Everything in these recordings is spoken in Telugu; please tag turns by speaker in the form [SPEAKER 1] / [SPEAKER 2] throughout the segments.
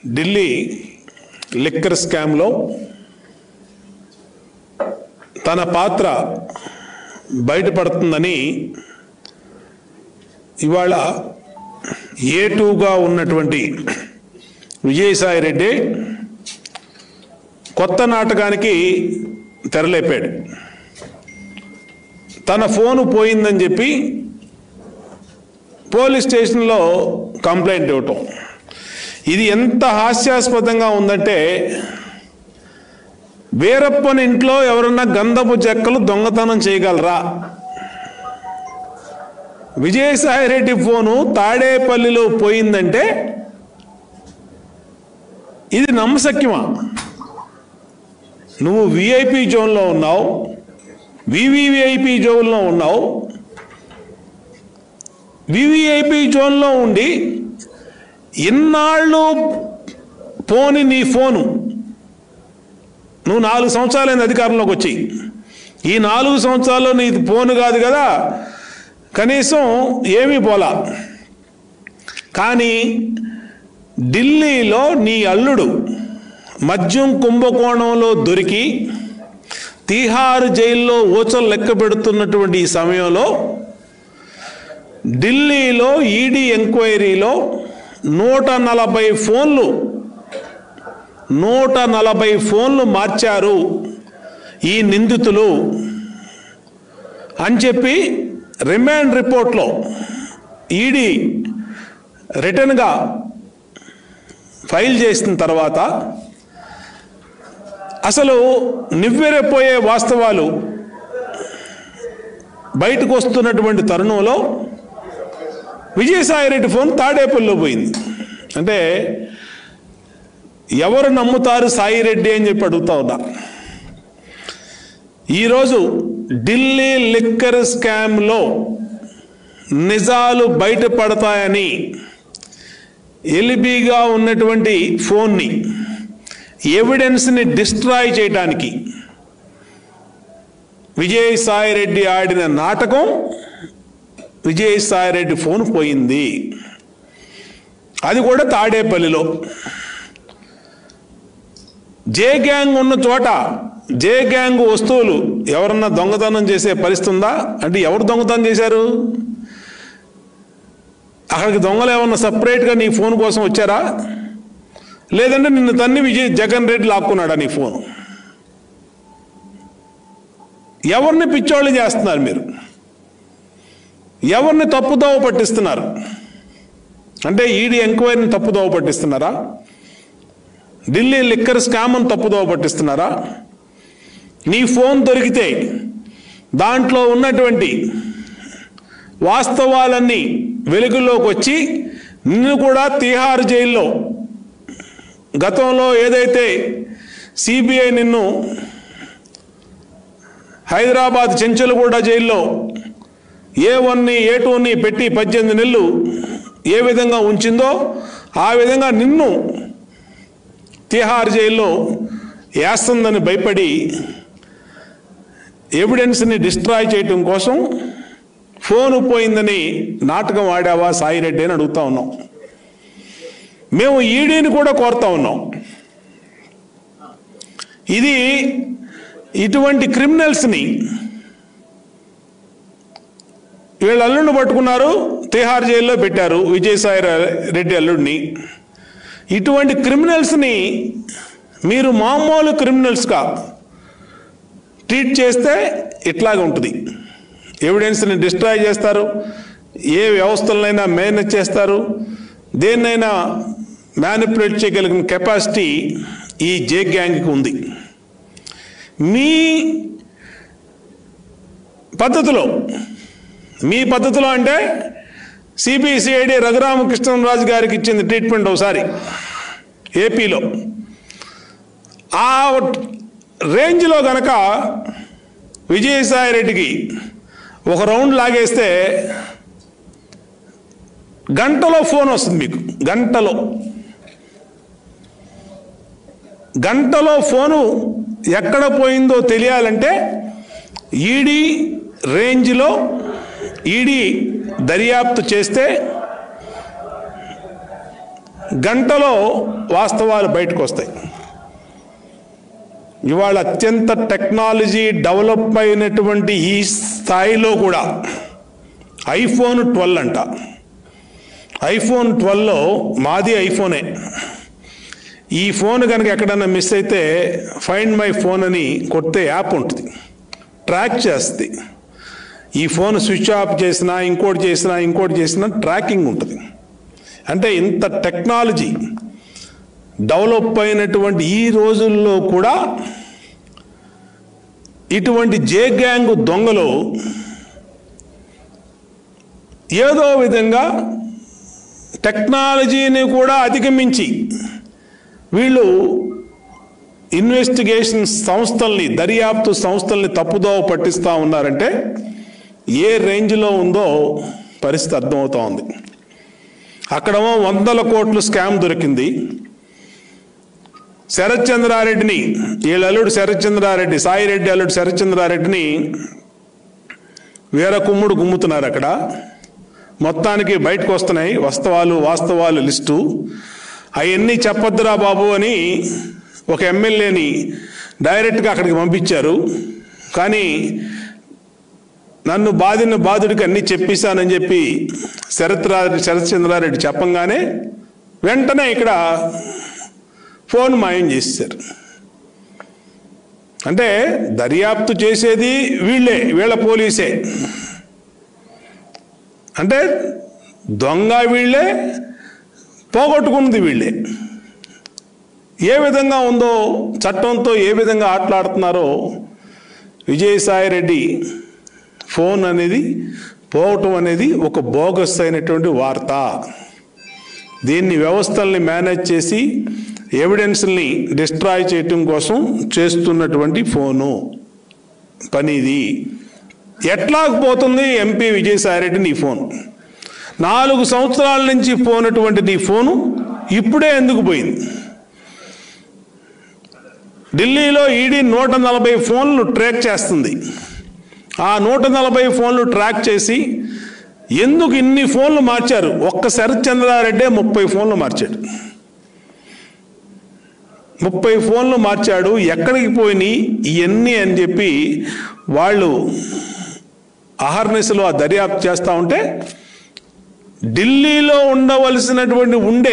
[SPEAKER 1] ఢిల్లీ లిక్కర్ స్కామ్లో తన పాత్ర బయటపడుతుందని ఇవాళ ఏ టూగా ఉన్నటువంటి విజయసాయి రెడ్డి కొత్త నాటకానికి తెరలేపాడు తన ఫోను పోయిందని చెప్పి పోలీస్ స్టేషన్లో కంప్లైంట్ ఇవ్వటం ఇది ఎంత హాస్యాస్పదంగా ఉందంటే వీరప్పని ఇంట్లో ఎవరన్నా గంధపు చెక్కలు దొంగతనం చేయగలరా విజయసాయి రెడ్డి ఫోను తాడేపల్లిలో పోయిందంటే ఇది నమ్మశక్యమా నువ్వు విఐపి జోన్లో ఉన్నావు వివిఐపి జోన్లో ఉన్నావు వివిఐపి జోన్లో ఉండి ఇన్నాళ్ళు పోని నీ ఫోను నువ్వు నాలుగు సంవత్సరాలైంది అధికారంలోకి వచ్చి ఈ నాలుగు సంవత్సరాల్లో నీ ఫోను కాదు కదా కనీసం ఏమీ పోలా కానీ ఢిల్లీలో నీ అల్లుడు మద్యం కుంభకోణంలో దొరికి తీహార్ జైల్లో ఊచలు లెక్క పెడుతున్నటువంటి ఈ సమయంలో ఢిల్లీలో ఈడీ ఎంక్వైరీలో నూట నలభై ఫోన్లు నూట నలభై ఫోన్లు మార్చారు ఈ నిందితులు అని చెప్పి రిమాండ్ రిపోర్ట్లో ఈడీ రిటర్న్గా ఫైల్ చేసిన తర్వాత అసలు నివ్వెరపోయే వాస్తవాలు బయటకు వస్తున్నటువంటి తరుణంలో విజయసాయిరెడ్డి ఫోన్ తాడేపల్లిలో పోయింది అంటే ఎవరు నమ్ముతారు సాయిరెడ్డి అని చెప్పి అడుగుతా ఉన్నా ఈరోజు ఢిల్లీ లిక్కర్ స్కామ్లో నిజాలు బయటపడతాయని ఎలిబిగా ఉన్నటువంటి ఫోన్ని ఎవిడెన్స్ని డిస్ట్రాయ్ చేయడానికి విజయసాయిరెడ్డి ఆడిన నాటకం విజయసాయిరెడ్డి ఫోన్ పోయింది అది కూడా తాడేపల్లిలో జే గ్యాంగ్ ఉన్న చోట జే గ్యాంగ్ వస్తువులు ఎవరన్నా దొంగతనం చేసే పరిస్థితి ఉందా అంటే ఎవరు దొంగతనం చేశారు అక్కడికి దొంగలు ఏమన్నా సపరేట్గా నీ ఫోన్ కోసం వచ్చారా లేదంటే నిన్ను తన్ని విజయ్ జగన్ రెడ్డి లాక్కున్నాడా నీ ఫోన్ ఎవరిని పిచ్చోళ్ళు చేస్తున్నారు మీరు ఎవరిని తప్పుదోవ పట్టిస్తున్నారు అంటే ఈడీ ఎంక్వైరీని తప్పుదోవ పట్టిస్తున్నారా ఢిల్లీ లిక్కర్ స్కామ్ను తప్పుదోవ పట్టిస్తున్నారా నీ ఫోన్ దొరికితే దాంట్లో ఉన్నటువంటి వాస్తవాలన్నీ వెలుగులోకి వచ్చి నిన్ను కూడా తీహార్ జైల్లో గతంలో ఏదైతే సిబిఐ నిన్ను హైదరాబాద్ చెంచలగూడ జైల్లో ఏ వన్ని ఏ టూని పెట్టి పద్దెనిమిది నెలలు ఏ విధంగా ఉంచిందో ఆ విధంగా నిన్ను తిహార్ జైల్లో వేస్తుందని భయపడి ఎవిడెన్స్ని డిస్ట్రాయ్ చేయటం కోసం ఫోన్ పోయిందని నాటకం ఆడావా సాయిరెడ్డి అని అడుగుతా ఉన్నాం మేము ఈడీని కూడా కోరుతా ఉన్నాం ఇది ఇటువంటి క్రిమినల్స్ని వీళ్ళ అల్లుడిని పట్టుకున్నారు తిహార్ జైల్లో పెట్టారు విజయసాయి రెడ్డి అల్లుడిని ఇటువంటి క్రిమినల్స్ని మీరు మామూలు క్రిమినల్స్గా ట్రీట్ చేస్తే ఇట్లాగే ఉంటుంది ఎవిడెన్స్ని డిస్ట్రాయ్ చేస్తారు ఏ వ్యవస్థలనైనా మేనేజ్ చేస్తారు దేన్నైనా మ్యానిపులేట్ చేయగలిగిన కెపాసిటీ ఈ జే గ్యాంగ్కి ఉంది మీ పద్ధతిలో మీ పద్ధతిలో అంటే సిబిసిఐడి రఘురామకృష్ణరాజు గారికి ఇచ్చింది ట్రీట్మెంట్ ఒకసారి ఏపీలో ఆ రేంజ్లో గనక విజయసాయి రెడ్డికి ఒక రౌండ్ లాగేస్తే గంటలో ఫోన్ వస్తుంది మీకు గంటలో గంటలో ఫోను ఎక్కడ పోయిందో తెలియాలంటే ఈడీ రేంజ్లో ఈడీ దర్యాప్తు చేస్తే గంటలో వాస్తవాలు బయటకు వస్తాయి ఇవాళ అత్యంత టెక్నాలజీ డెవలప్ అయినటువంటి ఈ స్థాయిలో కూడా ఐఫోన్ ట్వెల్వ్ అంట ఐఫోన్ ట్వెల్వ్లో మాది ఐఫోనే ఈ ఫోన్ కనుక ఎక్కడన్నా మిస్ అయితే ఫైండ్ మై ఫోన్ అని కొడితే యాప్ ఉంటుంది ట్రాక్ చేస్తుంది ఈ ఫోన్ స్విచ్ ఆఫ్ చేసినా ఇంకోటి చేసినా ఇంకోటి చేసినా ట్రాకింగ్ ఉంటుంది అంటే ఇంత టెక్నాలజీ డెవలప్ అయినటువంటి ఈ రోజుల్లో కూడా ఇటువంటి జే గ్యాంగ్ దొంగలు ఏదో విధంగా టెక్నాలజీని కూడా అధిగమించి వీళ్ళు ఇన్వెస్టిగేషన్ సంస్థల్ని దర్యాప్తు సంస్థల్ని తప్పుదోవ పట్టిస్తూ ఉన్నారంటే ఏ రేంజ్లో ఉందో పరిస్థితి అర్థమవుతా ఉంది అక్కడేమో వందల కోట్లు స్కామ్ దొరికింది శరత్ చంద్రారెడ్డిని వీళ్ళ అల్లుడు శరత్ చంద్రారెడ్డి సాయిరెడ్డి అల్లుడు శరత్ చంద్రారెడ్డిని వేరే కుమ్ముడు గుమ్ముతున్నారు అక్కడ మొత్తానికి బయటకు వస్తున్నాయి వాస్తవాలు వాస్తవాలు లిస్టు అవన్నీ చెప్పొద్దురా బాబు అని ఒక ఎమ్మెల్యేని డైరెక్ట్గా అక్కడికి పంపించారు కానీ నన్ను బాధిన బాధుడికి అన్ని చెప్పేశానని చెప్పి శరత్ రా శరత్ చంద్రారెడ్డి చెప్పంగానే వెంటనే ఇక్కడ ఫోన్ మాయం చేశారు అంటే దర్యాప్తు చేసేది వీళ్ళే వీళ్ళ పోలీసే అంటే దొంగ వీళ్ళే పోగొట్టుకున్నది వీళ్ళే ఏ విధంగా ఉందో చట్టంతో ఏ విధంగా ఆటలాడుతున్నారో విజయసాయి రెడ్డి ఫోన్ అనేది పోవటం అనేది ఒక బోగస్ అయినటువంటి వార్త దీన్ని వ్యవస్థల్ని మేనేజ్ చేసి ఎవిడెన్స్ని డిస్ట్రాయ్ చేయటం కోసం చేస్తున్నటువంటి ఫోను పని ఇది ఎట్లా పోతుంది ఎంపీ విజయసాయిరెడ్డి నీ ఫోన్ నాలుగు సంవత్సరాల నుంచి పోనటువంటి నీ ఫోను ఇప్పుడే ఎందుకు పోయింది ఢిల్లీలో ఈడీ నూట నలభై ఫోన్లు ట్రాక్ చేస్తుంది ఆ నూట నలభై ఫోన్లు ట్రాక్ చేసి ఎందుకు ఇన్ని ఫోన్లు మార్చారు ఒక్క శరత్ చంద్రారెడ్డే ముప్పై ఫోన్లు మార్చాడు ముప్పై ఫోన్లు మార్చాడు ఎక్కడికి పోయినాయి ఇవన్నీ అని చెప్పి వాళ్ళు అహర్నిశలో ఆ దర్యాప్తు చేస్తూ ఉంటే ఢిల్లీలో ఉండవలసినటువంటి ఉండే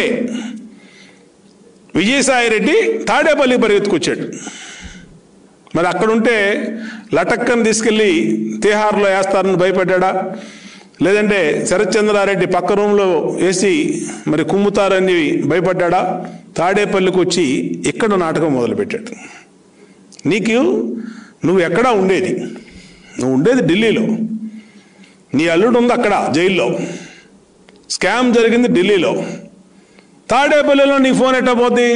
[SPEAKER 1] విజయసాయి రెడ్డి తాడేపల్లి పరిగెత్తుకొచ్చాడు మరి అక్కడుంటే లటక్కని తీసుకెళ్ళి తీహార్లో వేస్తారని భయపడ్డా లేదంటే శరత్చంద్రారెడ్డి పక్క రూమ్లో వేసి మరి కుమ్ముతారని భయపడ్డా తాడేపల్లికి వచ్చి ఇక్కడ నాటకం మొదలుపెట్టాడు నీకు నువ్వు ఎక్కడా ఉండేది నువ్వు ఉండేది ఢిల్లీలో నీ అల్లుడు ఉంది అక్కడ జైల్లో స్కామ్ జరిగింది ఢిల్లీలో తాడేపల్లిలో నీ ఫోన్ ఎట్టా పోద్ది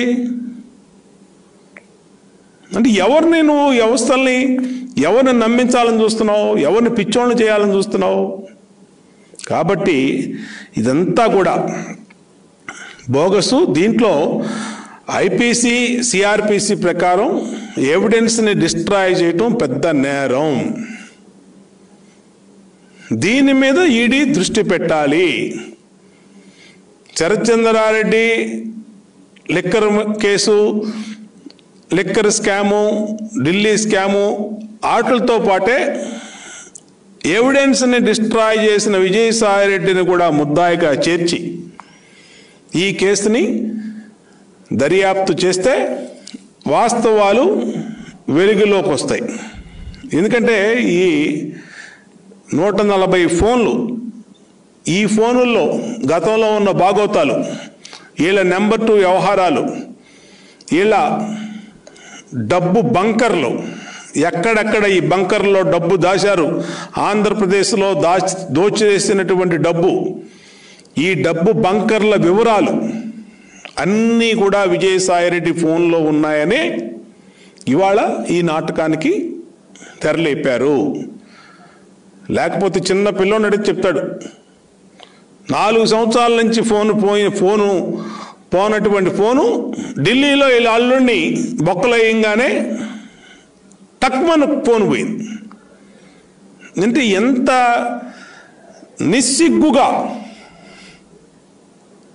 [SPEAKER 1] అంటే ఎవరిని నువ్వు వ్యవస్థల్ని ఎవరిని నమ్మించాలని చూస్తున్నావు ఎవరిని పిచ్చోళ్ళని చేయాలని చూస్తున్నావు కాబట్టి ఇదంతా కూడా బోగసు దీంట్లో ఐపీసీ సిఆర్పిసి ప్రకారం ఎవిడెన్స్ని డిస్ట్రాయ్ చేయటం పెద్ద నేరం దీని మీద ఈడీ దృష్టి పెట్టాలి Sarath Chandra Reddy liquor case liquor scam Delhi scam ఆటలతో పాటే ఎవిడెన్స్ని డిస్ట్రాయ్ చేసిన విజయసాయిరెడ్డిని కూడా ముద్దాయిగా చేర్చి ఈ కేసుని దర్యాప్తు చేస్తే వాస్తవాలు వెలుగులోకి వస్తాయి ఎందుకంటే ఈ నూట నలభై ఫోన్లు ఈ ఫోనుల్లో గతంలో ఉన్న బాగోతాలు వీళ్ళ నెంబర్ టూ వ్యవహారాలు వీళ్ళ డబ్బు బంకర్లు ఎక్కడెక్కడ ఈ బంకర్లో డబ్బు దాచారు ఆంధ్రప్రదేశ్లో దా దోచేసినటువంటి డబ్బు ఈ డబ్బు బంకర్ల వివరాలు అన్నీ కూడా విజయసాయిరెడ్డి ఫోన్లో ఉన్నాయని ఇవాళ ఈ నాటకానికి తెరలేపారు లేకపోతే చిన్న పిల్లోని అడిగి చెప్తాడు నాలుగు సంవత్సరాల నుంచి ఫోన్ పోయిన ఫోను పోనటువంటి ఫోను ఢిల్లీలో వీళ్ళ అల్లుడిని బొక్కలేయంగానే తక్కువ ఫోన్ పోయింది అంటే ఎంత నిస్సిగ్గుగా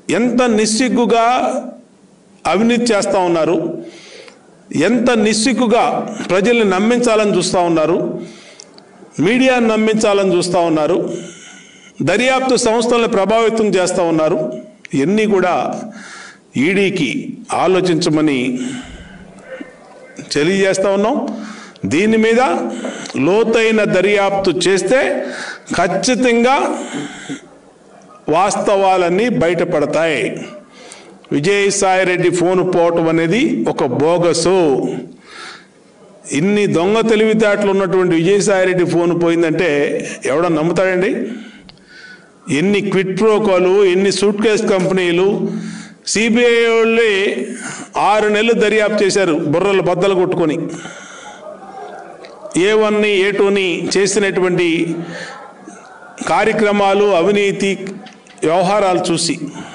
[SPEAKER 1] ఎంత నిస్సిగ్గుగా అవినీతి చేస్తూ ఉన్నారు ఎంత నిస్సిగ్గుగా ప్రజల్ని నమ్మించాలని చూస్తూ ఉన్నారు మీడియాను నమ్మించాలని చూస్తూ ఉన్నారు దర్యాప్తు సంస్థలను ప్రభావితం చేస్తూ ఉన్నారు ఇవన్నీ కూడా ఈడీకి ఆలోచించమని తెలియజేస్తూ ఉన్నాం దీని మీద లోతైన దర్యాప్తు చేస్తే ఖచ్చితంగా వాస్తవాలన్నీ బయటపడతాయి విజయసాయిరెడ్డి ఫోన్ పోవటం అనేది ఒక బోగసు ఇన్ని దొంగ తెలివితేటలు ఉన్నటువంటి విజయసాయిరెడ్డి ఫోన్ పోయిందంటే ఎవడ నమ్ముతాడండి ఎన్ని క్విట్ ప్రోకోలు ఎన్ని సూట్ కేస్ కంపెనీలు సిబిఐ వాళ్ళే ఆరు నెలలు దర్యాప్తు చేశారు బుర్రలు బద్దలు కొట్టుకొని ఏ వన్ని ఏ టూని చేసినటువంటి కార్యక్రమాలు అవినీతి వ్యవహారాలు చూసి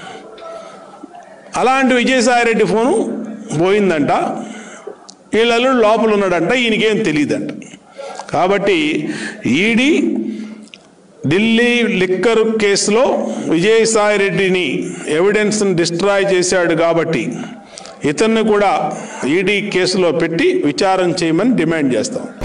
[SPEAKER 1] అలాంటి విజయసాయిరెడ్డి ఫోను పోయిందంట వీళ్ళలో లోపల ఉన్నాడంట ఈయనకేం తెలియదంట కాబట్టి ఈడీ ఢిల్లీ లిక్కర్ కేసులో విజయసాయిరెడ్డిని ఎవిడెన్స్ని డిస్ట్రాయ్ చేశాడు కాబట్టి ఇతన్ని కూడా ఈడీ కేసులో పెట్టి విచారణ చేయమని డిమాండ్ చేస్తాం